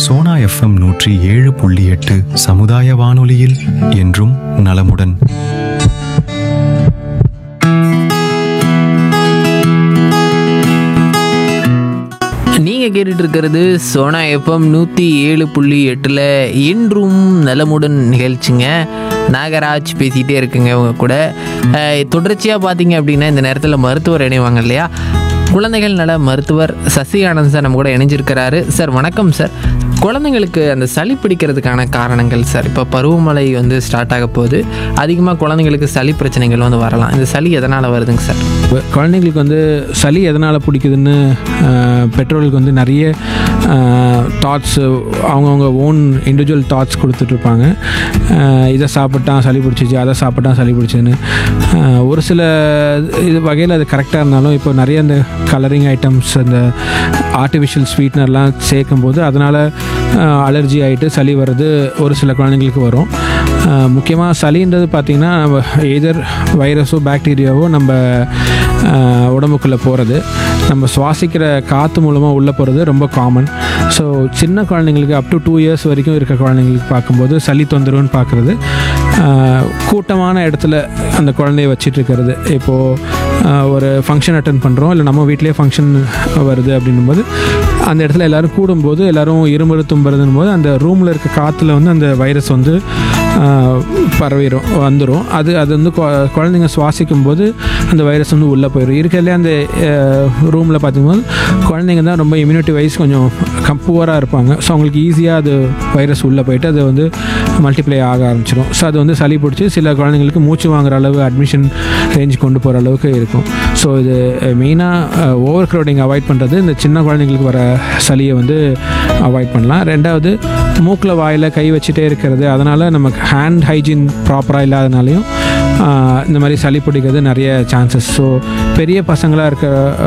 Sona FM நூற்றி ஏழு புள்ளி எட்டு சமுதாய வானொலியில் என்றும் நலமுடன் நீங்கள் கேட்டுட்டு இருக்கிறது சோனா எஃப்எம் நூற்றி ஏழு புள்ளி எட்டில் இன்றும் நலமுடன் நிகழ்ச்சிங்க நாகராஜ் பேசிகிட்டே இருக்குங்க உங்க கூட தொடர்ச்சியாக பார்த்தீங்க அப்படின்னா இந்த நேரத்தில் மருத்துவர் இணைவாங்க இல்லையா குழந்தைகள் நல மருத்துவர் சசி ஆனந்த் சார் நம்ம கூட இணைஞ்சிருக்கிறாரு சார் வணக்கம் சார் குழந்தைங்களுக்கு அந்த சளி பிடிக்கிறதுக்கான காரணங்கள் சார் இப்போ பருவமழை வந்து ஸ்டார்ட் ஆக போகுது அதிகமாக குழந்தைங்களுக்கு சளி பிரச்சனைகள் வந்து வரலாம் இந்த சளி எதனால் வருதுங்க சார் இப்போ குழந்தைங்களுக்கு வந்து சளி எதனால் பிடிக்குதுன்னு ஆஹ், பெற்றோர்களுக்கு வந்து நிறைய தாட்ஸு அவங்கவுங்க ஓன் இண்டிவிஜுவல் தாட்ஸ் கொடுத்துட்ருப்பாங்க இதை சாப்பிட்டா சளி பிடிச்சிச்சு அதை சாப்பிட்டா சளி பிடிச்சின்னு ஆஹ், ஒரு சில இது வகையில் அது கரெக்டாக இருந்தாலும் இப்போ நிறைய அந்த கலரிங் ஐட்டம்ஸ் அந்த ஆர்டிஃபிஷியல் ஸ்வீட்னர்லாம் சேர்க்கும்போது அதனால் அலர்ஜி ஆகிட்டு சளி வர்றது ஒரு சில குழந்தைங்களுக்கு வரும் முக்கியமாக சளின்றது பார்த்திங்கன்னா எதர் வைரஸோ பாக்டீரியாவோ நம்ம ஆஹ், உடம்புக்குள்ளே போகிறது நம்ம சுவாசிக்கிற காற்று மூலமாக உள்ளே போகிறது ரொம்ப காமன் ஸோ சின்ன குழந்தைங்களுக்கு அப் டு டூ இயர்ஸ் வரைக்கும் இருக்க குழந்தைங்களுக்கு பார்க்கும்போது சளி தொந்தரவுன்னு பார்க்குறது கூட்டமான இடத்துல அந்த குழந்தைய வச்சிட்டு இருக்கிறது இப்போது ஒரு ஃபங்க்ஷன் அட்டன் பண்ணுறோம் இல்லை நம்ம வீட்டிலேயே ஃபங்க்ஷன் வருது அப்படின்னும் போது அந்த இடத்துல எல்லாரும் கூடும்போது எல்லாரும் இருமுறை தும்புறதுன்னு போது அந்த ரூமில் இருக்க காற்றுல வந்து அந்த வைரஸ் வந்து ஆஹ், பரவிடும் வந்துடும் அது அது வந்து கொ- குழந்தைங்க சுவாசிக்கும் போது அந்த வைரஸ் வந்து உள்ளே போயிடும் இருக்கிறதுலே அந்த ரூமில் பார்த்துக்கும்போது குழந்தைங்க தான் ரொம்ப இம்யூனிட்டி வைஸ் கொஞ்சம் கம் புவராக இருப்பாங்க ஸோ அவங்களுக்கு ஈஸியாக அது வைரஸ் உள்ளே போயிட்டு அது வந்து மல்டிப்ளை ஆக ஆரம்பிச்சிடும் ஸோ அது வந்து சளி பிடிச்சி சில குழந்தைங்களுக்கு மூச்சு வாங்குற அளவு அட்மிஷன் ரேஞ்ச் கொண்டு போகிற அளவுக்கு இருக்கும் ஸோ இது மெயினாக ஓவர் க்ரௌடிங் அவாய்ட் பண்ணுறது இந்த சின்ன குழந்தைங்களுக்கு வர சளியை வந்து அவாய்ட் பண்ணலாம் ரெண்டாவது மூக்கில் வாயில் கை வச்சுட்டே இருக்கிறது அதனால் நமக்கு ஹேண்ட் ஹைஜீன் ப்ராப்பராக இல்லாதனாலையும் ஆஹ், இந்த மாதிரி சளி பிடிக்கிறது நிறைய சான்சஸ் ஸோ பெரிய பசங்களாக இருக்க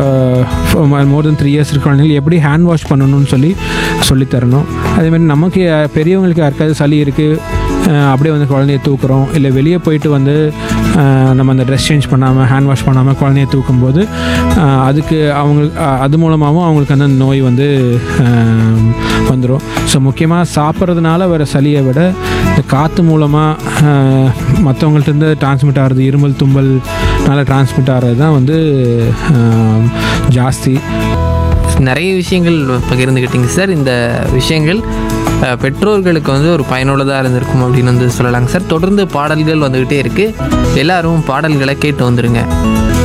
மோர் தென் த்ரீ இயர்ஸ் இருக்க குழந்தைங்களுக்கு எப்படி ஹேண்ட் வாஷ் பண்ணணும்னு சொல்லி சொல்லித் தரணும் அதேமாதிரி நமக்கு அஹ், பெரியவங்களுக்கு யாருக்காவது சளி இருக்குது அப்படியே வந்து குழந்தைய தூக்குறோம் இல்லை வெளியே போயிட்டு வந்து ஆஹ், நம்ம அந்த ட்ரெஸ் சேஞ்ச் பண்ணாமல் ஹேண்ட் வாஷ் பண்ணாமல் குழந்தைய தூக்கும்போது ஆஹ், அதுக்கு அவங்களுக்கு ஆஹ், அது மூலமாகவும் அவங்களுக்கு அந்த நோய் வந்து வந்துடும் ஸோ முக்கியமாக சாப்பிட்றதுனால வர சளியை விட இந்த காற்று மூலமாக மற்றவங்கள்ட்ட டிரான்ஸ்மிட் ஆகிறது இருமல் தும்பல்னால டிரான்ஸ்மிட் ஆகிறது தான் வந்து ஆஹ், ஜாஸ்தி நிறைய விஷயங்கள் பகிர்ந்துக்கிட்டீங்க சார் இந்த விஷயங்கள் அஹ், பெற்றோர்களுக்கு வந்து ஒரு பயனுள்ளதாக இருந்திருக்கும் அப்படின்னு வந்து சொல்லலாங்க சார் தொடர்ந்து பாடல்கள் வந்துக்கிட்டே இருக்குது எல்லாரும் பாடல்களை கேட்டு வந்துருங்க